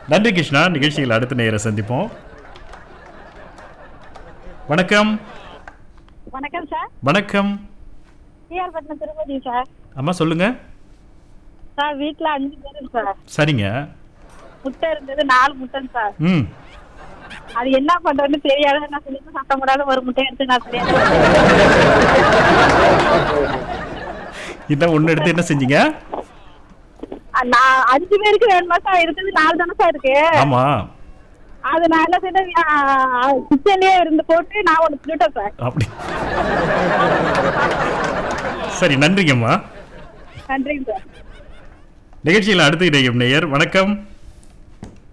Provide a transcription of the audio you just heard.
நன்றி கிருஷ்ணா நிகழ்ச்சியில் அடுத்த நேர சந்திப்போம் வணக்கம் வணக்கம் சார் வணக்கம் டிஆர் பட்னம் திருப்பதி சார் அம்மா சொல்லுங்க சார் வீட்டில் அஞ்சு பேரும் சார் சரிங்க முட்டை இருந்தது நாலு முட்டைங்க சார் ம் அது என்ன பண்றதுன்னு தெரியாத நான் சொல்லி சத்தம் கூடாது ஒரு முட்டை எடுத்து நான் தெரியாது இதான் ஒன்று எடுத்து என்ன செஞ்சீங்க நான் அஞ்சு பேருக்கு வேணுமா சார் இருக்குது நாலு தானே சார் இருக்கு ஆமா அது நான் என்ன செய்யறேன் கிச்சன்லயே இருந்து போட்டு நான் ஒன்று சொல்லிட்டேன் சார் அப்படி சரி நன்றிங்கம்மா நன்றிங்க சார் நிகழ்ச்சியில் அடுத்து இணையும் நேயர் வணக்கம்